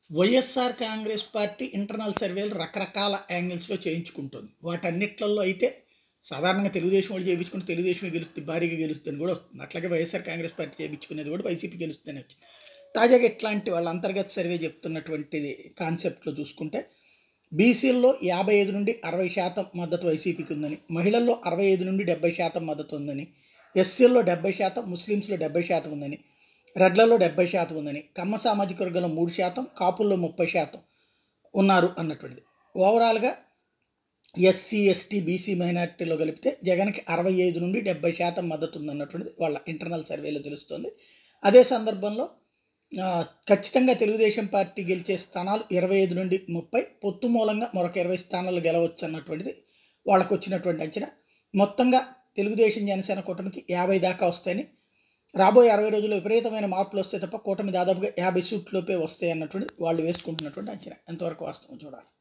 YSR Congress party internal సర్వేలు రకరకాల యాంగిల్స్లో చేయించుకుంటుంది వాటన్నిట్లలో అయితే సాధారణంగా తెలుగుదేశం వాళ్ళు చేయించుకుంటే తెలుగుదేశమే గెలుస్తుంది భారీగా గెలుస్తుందని కూడా వస్తుంది అట్లాగే వైఎస్ఆర్ కాంగ్రెస్ పార్టీ చేయించుకునేది కూడా వైసీపీ గెలుస్తుందని వచ్చింది తాజాగా ఇట్లాంటి వాళ్ళ అంతర్గత సర్వే చెప్తున్నటువంటి కాన్సెప్ట్లో చూసుకుంటే బీసీల్లో యాభై ఐదు నుండి అరవై శాతం మద్దతు వైసీపీకి ఉందని మహిళల్లో అరవై ఐదు నుండి డెబ్బై శాతం మద్దతు ఉందని ఎస్సీల్లో డెబ్బై శాతం ముస్లిమ్స్లో డెబ్బై శాతం ఉందని రెడ్లలో డెబ్బై శాతం ఉందని కమ్మ సామాజిక వర్గంలో మూడు శాతం కాపుల్లో ముప్పై శాతం ఉన్నారు అన్నటువంటిది ఓవరాల్గా ఎస్సీ ఎస్టీ బీసీ మైనార్టీలో కలిపితే జగన్కి అరవై ఐదు నుండి డెబ్బై శాతం మద్దతు ఉందన్నటువంటిది వాళ్ళ ఇంటర్నల్ సర్వేలో తెలుస్తుంది అదే సందర్భంలో ఆ, ఖచ్చితంగా తెలుగుదేశం పార్టీ గెలిచే స్థానాలు ఇరవై ఐదు నుండి ముప్పై పొత్తు మూలంగా మరొక ఇరవై స్థానాలు గెలవచ్చు అన్నటువంటిది వాళ్ళకు వచ్చినటువంటి అంచనా మొత్తంగా తెలుగుదేశం జనసేన కూటమికి యాభై దాకా వస్తాయని రాబోయే అరవై రోజుల్లో విపరీతమైన మార్పులు వస్తే తప్ప కూటమి దాదాపుగా యాభై సీట్లోపే వస్తాయి అన్నటువంటి వాళ్ళు వేసుకుంటున్నటువంటి అంచనా ఎంతవరకు వాస్తవం చూడాలి